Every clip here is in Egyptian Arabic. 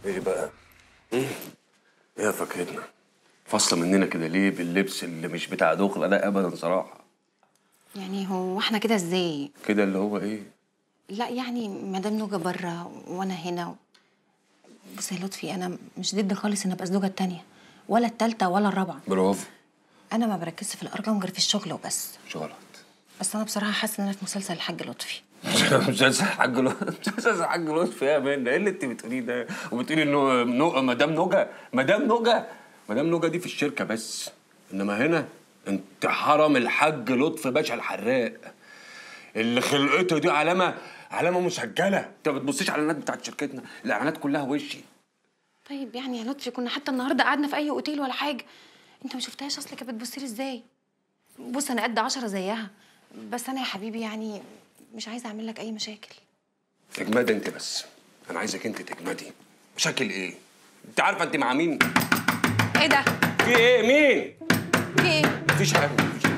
ايه بقى؟ ايه يا فاكهتنا فاصله مننا كده ليه باللبس اللي مش بتاع دخله ده ابدا صراحه يعني هو احنا كده ازاي كده اللي هو ايه لا يعني مدام نوجة بره وانا هنا بص يا لطفي انا مش ضد خالص ان ابقى الزوجه التانية ولا التالتة ولا الرابعه برافو انا ما بركزش في الارقام غير في الشغل وبس مش غلط بس انا بصراحه حاسه ان انا في مسلسل الحاج لطفي مسلسل حاج لطفي مسلسل حاج لطفي يا منى ايه اللي انت بتقوليه ده وبتقولي انه نو... مدام نوجة مدام نوجة مدام نوجة دي في الشركه بس انما هنا انت حرم الحاج لطفي باشا الحراق اللي خلقته دي علامه علامه مسجله انت ما بتبصيش على الاعلانات بتاعت شركتنا الاعلانات كلها وشي طيب يعني يا لطفي كنا حتى النهارده قعدنا في اي اوتيل ولا حاجه انت ما شفتهاش اصل كانت بتبص لي ازاي بص انا قد عشرة زيها بس انا يا حبيبي يعني مش عايزه اعمل لك اي مشاكل تجمدي انت بس انا عايزك انت تجمدي مشاكل ايه انت عارفه انت مع مين ايه ده في ايه مين في ايه مفيش حاجه مفيش حاجه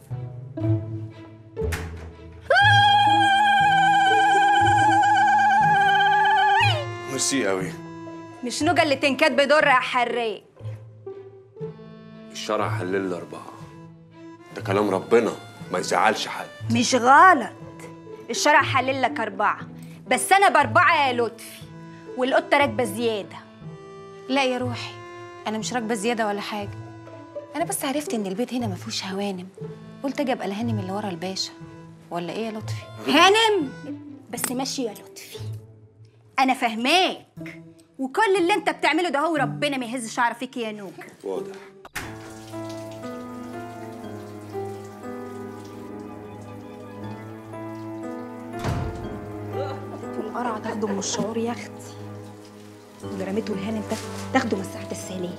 ميرسي قوي مش نوجة اللي تنكات بدور يا حراق الشرع حلل لي اربعه ده كلام ربنا ما يزعلش حد مش غلط الشرع حلل لك أربعة بس أنا بأربعة يا لطفي والقطة راكبة زيادة لا يا روحي انا مش راكبه زياده ولا حاجه انا بس عرفت ان البيت هنا ما فيهوش هوانم قلت اجي ابقى الهانم اللي ورا الباشا ولا ايه يا لطفي هانم بس ماشي يا لطفي أنا فاهماك وكل اللي أنت بتعمله ده هو ربنا ما يهز شعر فيك يا نوجة واضح والقرع تاخده من الشعور يا أختي اللي رميته الهانم ده تاخده من ساعة السالية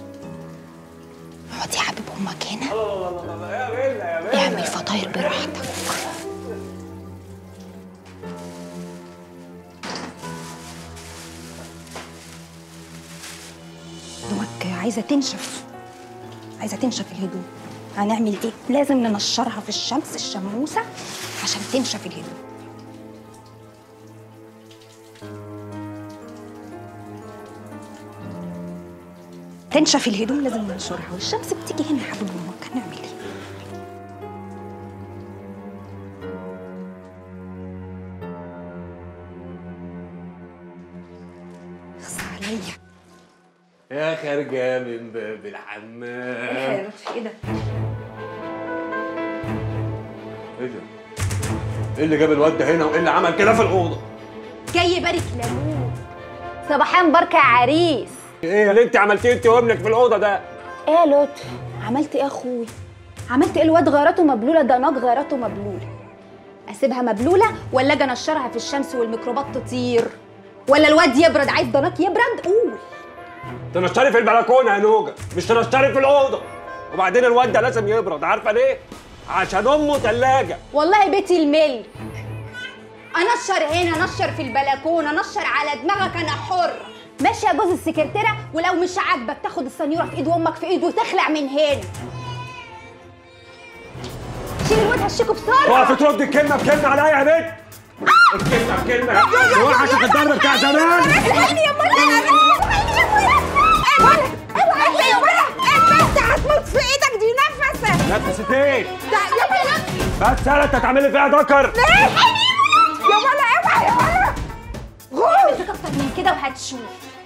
اقعد يا حبيب امك هنا اعمل فطاير براحتك هدومك عايزة تنشف عايزة تنشف الهدوم هنعمل ايه؟ لازم ننشرها في الشمس الشموسة عشان تنشف الهدوم تنشف الهدوم لازم ننشرها والشمس بتيجي هنا يا حبيب امك هنعمل ايه؟ خص عليا يا خارجه من باب الحمام لطفي ايه ده؟ ايه ده ايه اللي جاب الواد ده هنا وايه اللي عمل كده في الاوضه جاي يبارك لابوه صباحان بركة يا عريس ايه اللي انت عملتيه انت وابنك في الاوضه ده ايه يا لطفي عملت ايه يا اخوي عملت ايه الواد غيرته مبلوله ده ناج غيرته مبلوله اسيبها مبلوله ولا اجي انشرها في الشمس والميكروبات تطير ولا الواد يبرد عايز ضناك يبرد قول تنشري في البلكونه يا نوجه مش تنشري في الاوضه وبعدين الواد ده لازم يبرد عارفه ليه عشان امه ثلاجه والله بيتي الملك انشر هنا انشر في البلكونه انشر على دماغك انا حر ماشي يا جوز السكرتيره ولو مش عاجبك تاخد السنيوره في ايد امك في ايد وتخلع من هنا شيل الواد هشيكوا بسرعه وقف ترد الكلمه بكلمه عليا يا بنت الكلمه بكلمه وحشك الضرب بتاع زمان الحقني يا مرة اوعى يا مرة انت هتموت في ايدك دي نفسك نفس فين يا مرة بس انا انت تعملي فيها ذكر يا مرة اوعى يا مرة غور اكتر من كده وهتشوف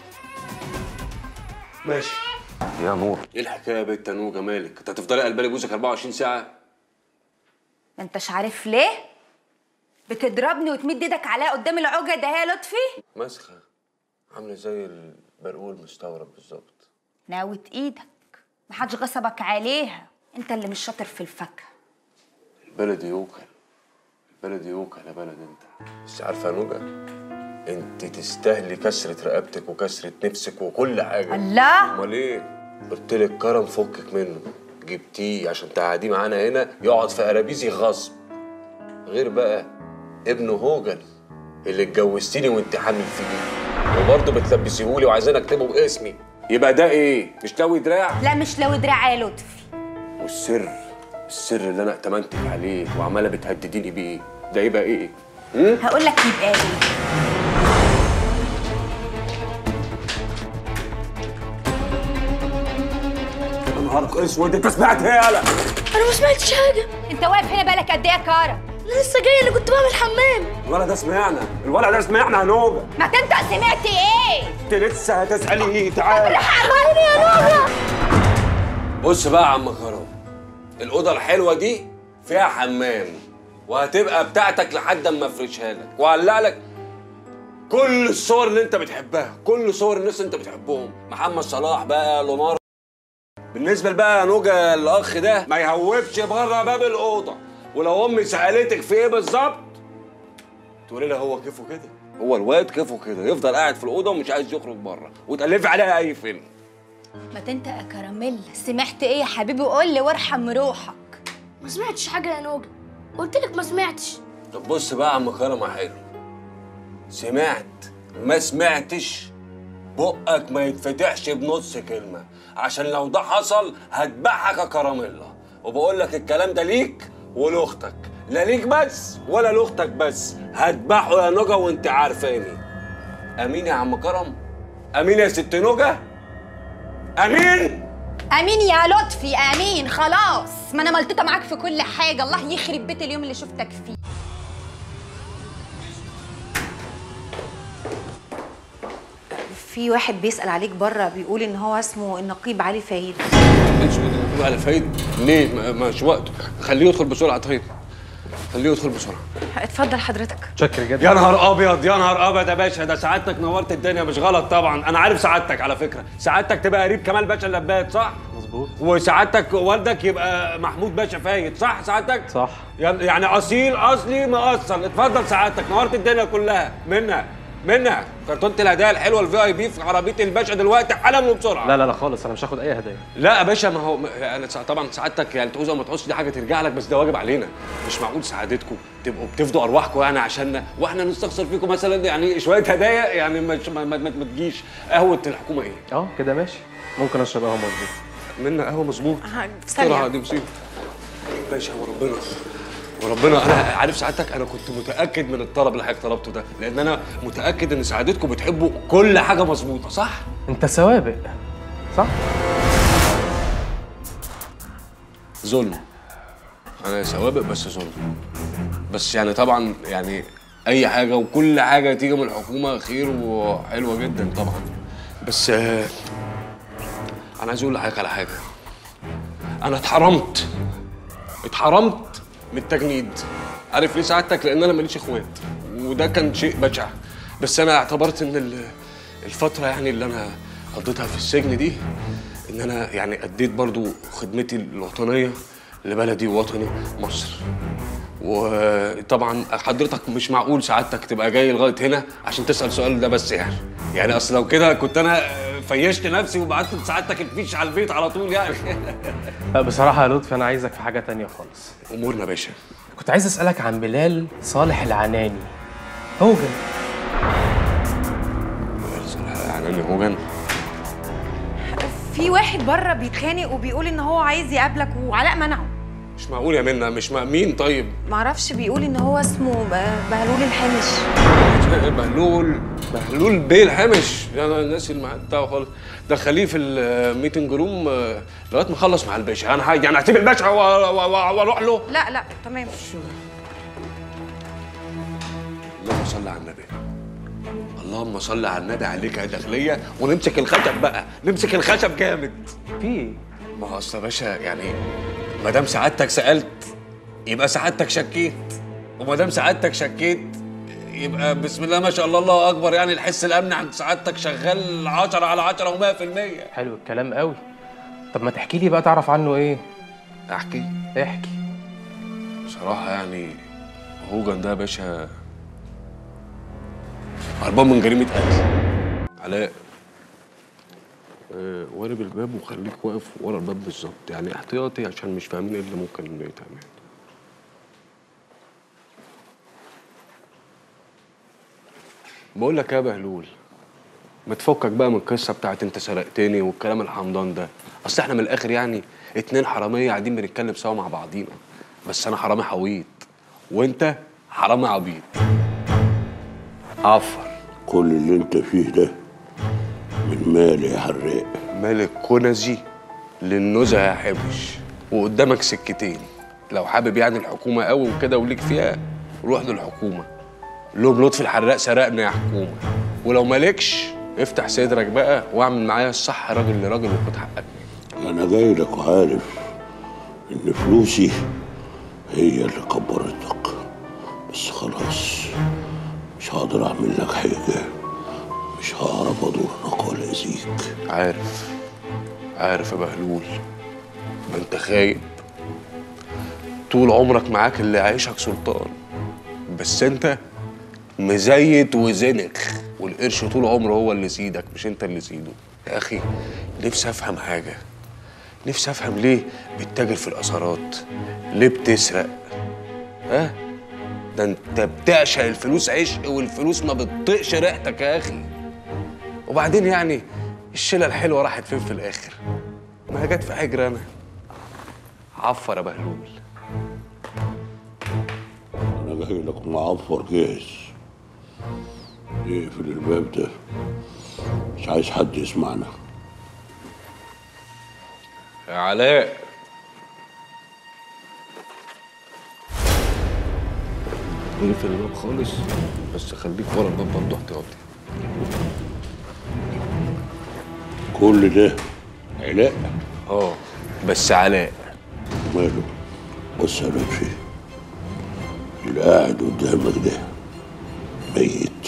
ماشي يا نور ايه الحكايه يا بنت نوجه مالك انت هتفضلي قلبالي جوزك 24 ساعه ما انتش عارف ليه بتضربني وتمد ايدك عليا قدام العجة ده يا لطفي مسخه عامله زي البرقول مستورد بالظبط ناوت ايدك محدش غصبك عليها انت اللي مش شاطر في الفاكهه البلد يوكل البلد يوكل يا بلد انت بس عارفه يا نوجه انت تستاهلي كسره رقبتك وكسره نفسك وكل حاجه الله امال ايه قلت لك كرم فكك منه جبتيه عشان تقعديه معانا هنا يقعد في قرابيزي غصب غير بقى ابنه هوجل اللي اتجوزتيني وانت حامل فيه وبرضه بتلبسيهولي وعايزين اكتبه باسمي يبقى ده ايه مش لوي دراع لا مش لو دراع يا لطفي والسر السر اللي انا ائتمنتك عليه وعماله بتهدديني بيه ده يبقى ايه هقول لك يبقى ايه نهار اسود انت سمعت ايه يالا انا ما سمعتش حاجه انت واقف هنا بقالك قد ايه يا كاره انا لسه جاي اللي كنت بعمل حمام الولد ده سمعنا الولد ده سمعنا يا نوجه ما تنطق سمعت ايه انت لسه هتسالي ايه تعالى حرمني يا نوجه بص بقى يا عم كرم الاوضه الحلوه دي فيها حمام وهتبقى بتاعتك لحد اما افرشها لك وهعلق لك كل الصور اللي انت بتحبها كل صور الناس اللي انت بتحبهم محمد صلاح بقى لومار بالنسبه بقى يا نوجا الاخ ده ما يهوبش بره باب الاوضه ولو امي سالتك في ايه بالظبط تقولي لها هو كيفه كده هو الواد كيفه كده يفضل قاعد في الاوضه ومش عايز يخرج بره وتالفي عليها اي فيلم ما تنطق يا كراميل سمعت ايه يا حبيبي قول لي وارحم روحك ما سمعتش حاجه يا نوجه قلت لك ما سمعتش طب بص بقى يا عم كرم يا حلو سمعت ما سمعتش بقك ما يتفتحش بنص كلمة عشان لو ده حصل هتبعك يا كراميلا وبقول لك الكلام ده ليك ولأختك لا ليك بس ولا لأختك بس هتبعه يا نجا وانت عارفاني أمين يا عم كرم أمين يا ست نجا أمين امين يا لطفي امين خلاص ما انا ملطوطه معاك في كل حاجه الله يخرب بيت اليوم اللي شفتك فيه في واحد بيسأل عليك بره بيقول ان هو اسمه النقيب علي فايد اسود على فايد ليه ما- مش وقته خليه يدخل بسرعة طيب خليه يدخل بسرعة اتفضل حضرتك شكر جدا يا نهار ابيض يا نهار ابيض يا باشا ده سعادتك نورت الدنيا مش غلط طبعا انا عارف سعادتك على فكره سعادتك تبقى قريب كمال باشا اللباد صح مظبوط وسعادتك والدك يبقى محمود باشا فايد صح سعادتك صح يعني اصيل اصلي مقصل اتفضل سعادتك نورت الدنيا كلها منها منها كرتونه الهدايا الحلوه الفي اي بي في عربيه الباشا دلوقتي حالا وبسرعه لا لا لا خالص انا مش هاخد اي هدايا لا يا باشا ما هو ما- يعني سع- طبعا سعادتك يعني تعوز او ما تعوزش دي حاجه ترجع لك بس ده واجب علينا مش معقول سعادتكم تبقوا بتفدوا ارواحكم يعني عشان واحنا نستخسر فيكم مثلا يعني شويه هدايا يعني مش ما, ما, ما, ما تجيش قهوه الحكومه ايه؟ اه كده ماشي ممكن اشرب قهوه مظبوط منا قهوه مظبوط ها، بسرعه ثانية دي مصيبه باشا وربنا وربنا انا عارف سعادتك انا كنت متاكد من الطلب اللي حضرتك طلبته ده لان انا متاكد ان سعادتكم بتحبوا كل حاجه مظبوطه صح؟ انت سوابق صح ظلم انا سوابق بس ظلم بس يعني طبعا يعني اي حاجه وكل حاجه تيجي من الحكومه خير وحلوه جدا طبعا بس آه، انا عايز اقول لحضرتك على حاجه انا اتحرمت اتحرمت من التجنيد عارف ليه سعادتك لان انا ماليش اخوات وده كان شيء بشع بس انا اعتبرت ان ال- الفتره يعني اللي انا قضيتها في السجن دي ان انا يعني اديت برضو خدمتي الوطنيه لبلدي ووطني مصر وطبعا حضرتك مش معقول سعادتك تبقى جاي لغايه هنا عشان تسال السؤال ده بس يعني يعني اصل لو كده كنت انا فيشت نفسي وبعت لسعادتك الفيش على البيت على طول يعني لا بصراحه يا لطفي انا عايزك في حاجه تانية خالص امورنا يا باشا كنت عايز اسالك عن بلال صالح العناني هوجن يعني هوجن في واحد بره بيتخانق وبيقول ان هو عايز يقابلك وعلاء منعه مش معقول يا منى مش مع مين طيب معرفش بيقول ان هو اسمه ب- بهلول الحمش بهلول بهلول بيه الحمش انا الناس اللي معاه بتاعه خالص دخليه في الميتنج روم آه، لغايه ما اخلص مع الباشا انا ه- يعني هسيب الباشا و- و- و- واروح له لا لا تمام اللهم صل على النبي اللهم صل على النبي عليك يا داخليه ونمسك الخشب بقى نمسك الخشب جامد في ما هو اصل يا باشا يعني ما دام سعادتك سالت يبقى سعادتك شكيت وما دام سعادتك شكيت يبقى بسم الله ما شاء الله الله اكبر يعني الحس الامني عند سعادتك شغال 10 على 10 و100% حلو الكلام قوي طب ما تحكي لي بقى تعرف عنه ايه احكي احكي بصراحه يعني هوجن ده يا باشا هربان من جريمه قتل علاء آه، وارب الباب وخليك واقف ورا الباب بالظبط يعني احتياطي عشان مش فاهمين ايه اللي ممكن يتعمل بقول لك يا بهلول ما تفكك بقى من القصه بتاعت انت سرقتني والكلام الحمضان ده اصل احنا من الاخر يعني اتنين حراميه قاعدين بنتكلم سوا مع بعضينا بس انا حرامي حويط وانت حرامي عبيط عفر كل اللي انت فيه ده من مالي يا حراق مالك كنزي للنزهه يا حبش وقدامك سكتين لو حابب يعني الحكومه قوي وكده وليك فيها روح للحكومه قول لهم لطفي الحراق سرقنا يا حكومه ولو مالكش افتح صدرك بقى واعمل معايا الصح راجل لراجل وخد حقك انا جاي لك وعارف ان فلوسي هي اللي كبرتك بس خلاص مش هقدر اعمل لك حاجه مش هعرف اضرك ولا اذيك عارف عارف يا بهلول ما انت خايب طول عمرك معاك اللي عايشك سلطان بس انت مزيت وزنخ والقرش طول عمره هو اللي سيدك مش انت اللي سيده يا اخي نفسي افهم حاجه نفسي افهم ليه بتتاجر في الاثارات ليه بتسرق ها ده انت بتعشق الفلوس عشق والفلوس ما بتطقش ريحتك يا اخي وبعدين يعني الشله الحلوه راحت فين في الاخر ما هي جت في حجر انا عفر يا بهلول انا جاي لك معفر جاهز اقفل الباب ده مش عايز حد يسمعنا يا علاء اقفل الباب خالص بس خليك ورا الباب برضه احتياطي كل ده علاء اه بس علاء ماله بص يا لطفي اللي قاعد قدامك ده ميت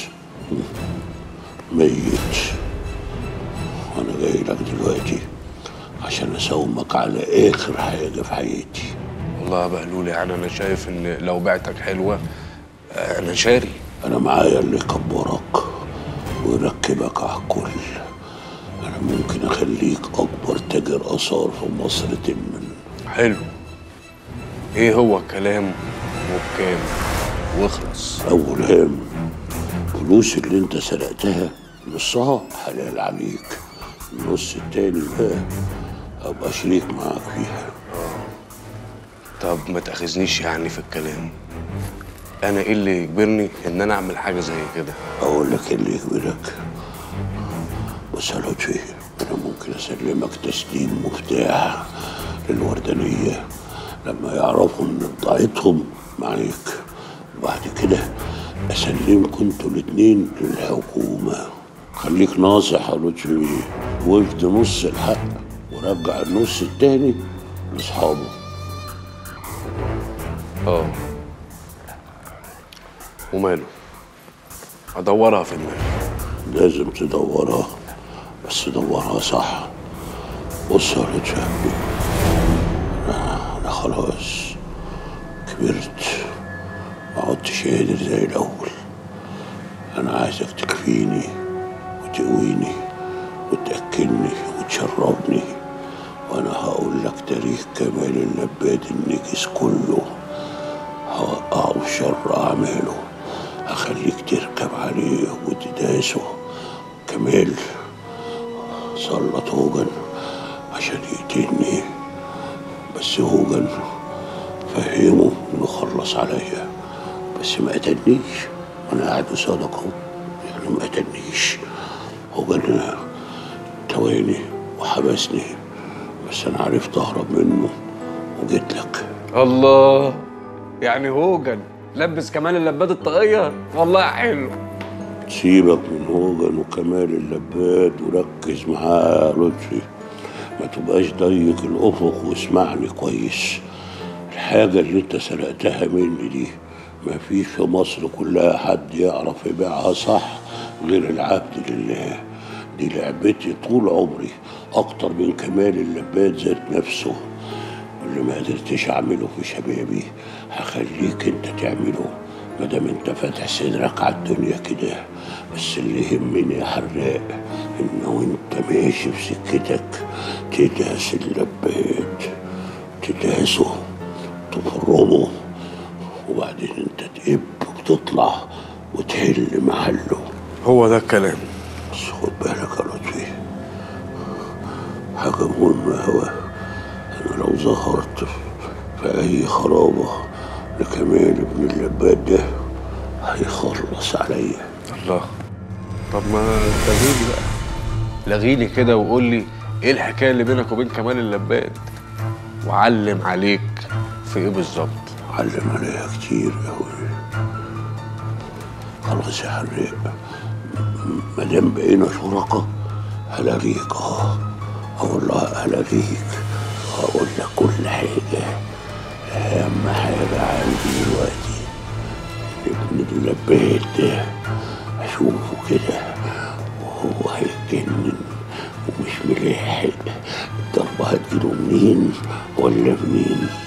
ميت وانا جاي لك دلوقتي عشان اسومك على اخر حاجه في حياتي والله يا بهلول يعني انا شايف ان لو بعتك حلوه آه، انا شاري انا معايا اللي يكبرك ويركبك على الكل انا ممكن اخليك اكبر تاجر اثار في مصر تمن حلو ايه هو الكلام وبكام واخلص اول هام فلوس اللي انت سرقتها نصها حلال عليك النص التاني بقى ابقى شريك معاك فيها طب ما تاخذنيش يعني في الكلام انا ايه اللي يجبرني ان انا اعمل حاجه زي كده اقول لك إيه اللي يجبرك بص يا لطفي انا ممكن اسلمك تسليم مفتاح للوردانيه لما يعرفوا ان بضاعتهم معاك وبعد كده اسلمكم انتوا الاتنين للحكومه خليك ناصح يا لطفي وفد نص الحق ورجع النص التاني لاصحابه اه وماله ادورها في دماغي لازم تدورها بس دورها صح بص يا لطفي يا ابني أنا- انا خلاص كبرت ما عدتش قادر زي الاول انا عايزك تكفيني وتقويني وتاكلني وتشربني وانا هقول لك تاريخ كمال اللباد النجس كله هوقعه في شر اعماله هخليك تركب عليه وتداسه كمال سلط هوجن عشان يقتلني بس هوجن فهمه انه خلص عليا بس ما قتلنيش وانا قاعد قصادك اهو يعني ما قتلنيش هوجن تواني وحبسني بس انا عرفت اهرب منه وجيت لك الله يعني هوجن لبس كمان اللبات الطاقية والله حلو سيبك من هوجن وكمال اللباد وركز معاه يا لطفي ما تبقاش ضيق الافق واسمعني كويس الحاجة اللي انت سرقتها مني دي ما فيش في مصر كلها حد يعرف يبيعها صح غير العبد لله دي لعبتي طول عمري اكتر من كمال اللباد ذات نفسه واللي ما قدرتش اعمله في شبابي هخليك انت تعمله ما دام انت فاتح صدرك على الدنيا كده بس اللي يهمني يا حراق ان وانت ماشي في سكتك تدهس اللباد تدهسه تفرمه وبعدين انت تقب وتطلع وتحل محله هو ده الكلام بس خد بالك يا لطفي حاجة مهمة أوي أنا لو ظهرت في أي خرابة لكمال ابن اللباد ده هيخلص عليا الله طب ما لغيلي بقى لغيلي كده وقول لي ايه الحكايه اللي بينك وبين كمال اللباد وعلم عليك في ايه بالظبط علم عليها كتير قوي خلاص يا حريق ما دام بقينا شركاء هلاقيك اه اه والله هلاقيك هقول لك كل حاجة أهم حاجة عندي دلوقتي ابن اللبات ده أشوفه كده وهو هيتجنن ومش ملاحق الضربة هتجيله منين ولا منين